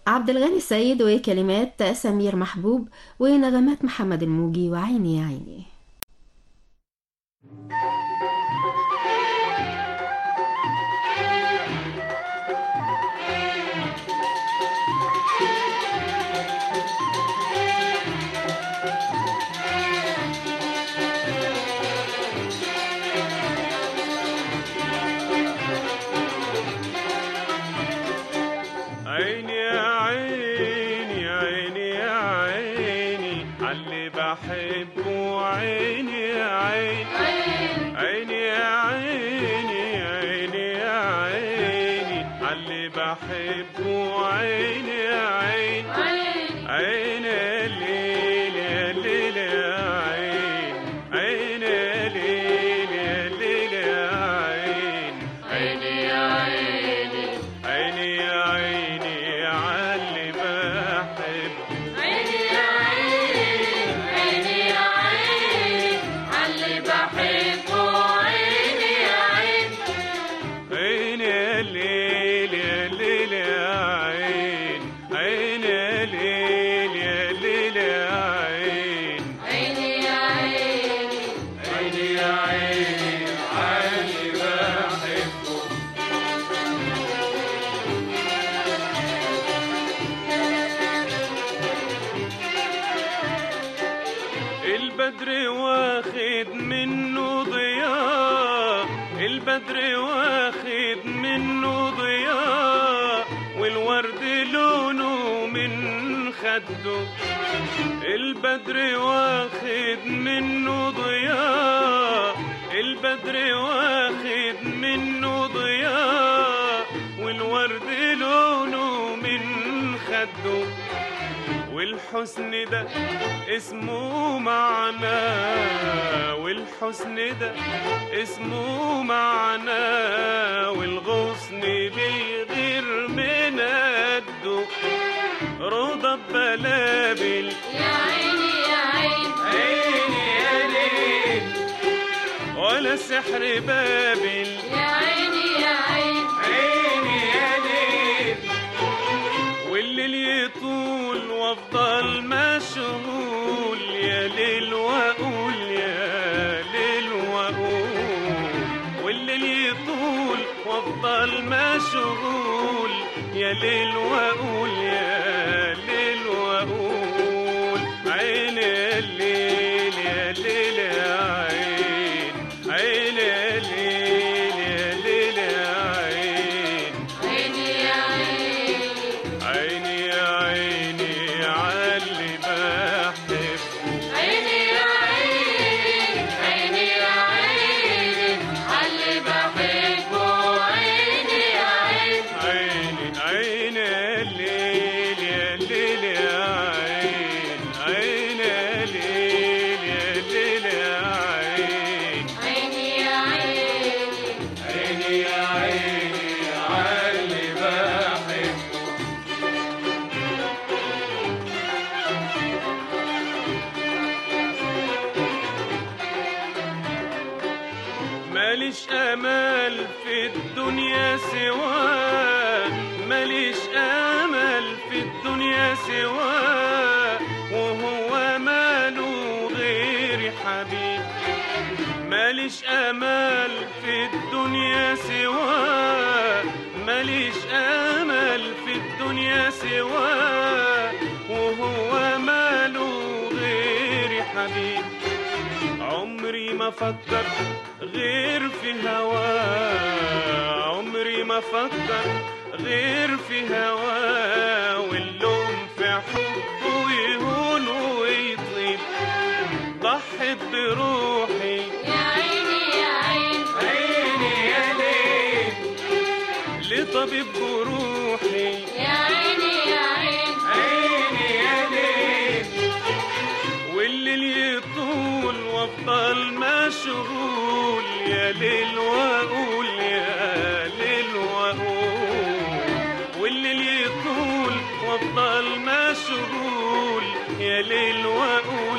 عبد الغني السيد وكلمات سمير محبوب ونغمات محمد الموجي وعيني يا عيني عيني يا عيني عيني يا عيني عاللي بحبه عيني يا عيني عيني يا عيني عيني يا عيني عاللي بحبه عيني يا عيني عين الليل يا الليل يا عين عين الليل يا الليل يا عين عيني يا عيني عيني يا عيني عاللي بحب عيني يا عيني عيني يا عيني عاللي بحبه عيني يا عيني عين الليل يا الليل يا عين عين الليل يا الليل يا عين عيني يا عيني عيني يا عيني عاللي بحبه البدر واخد منه ضياء البدر واخد منه ضياء والورد لونه من خده البدر واخد منه ضياء البدر واخد منه ضياء والورد لونه من خده والحسن ده اسمه معنى والحسن ده اسمه معنى والغصن بيغير من قده رضا بلابل يا عيني يا عيني عيني يا ليل ولا سحر بابل يا عيني يا عيني عيني يا ليل والليل يطول وافضل مشغول يا ليل واقول يا ليل واقول والليل يطول وافضل مشغول يا ليل واقول يا ليل واقول عين الليل يا ليل يا عين عين الليل يا ليل يا عين عيني يا عيني عيني يا عيني عاللي بحبه عيني يا عيني عيني يا عيني عاللي بحبه عيني يا عيني عيني عيني الليل يا الليل يا عين عيني الليل يا الليل يا عين عيني يا عيني عيني يا عيني عاللي بحبه ماليش امل في الدنيا سواه ماليش امل في الدنيا سواه وهو ماله غير حبيب ماليش امل في الدنيا سواه ماليش امل في الدنيا سواه وهو ماله غير حبيب عمري ما فكر غير في هواه عمري ما فكر غير في هواه واللوم في حبه يهون ويطيب ضحت بروحي يا عيني يا عيني عيني يا ليل لطبيب جروحي يا عيني يا عيني عيني يا ليل والليل يطول وافضل مشغول يا ليل واقول يا ليل واقول والليل يطول وافضل مشغول يا ليل واقول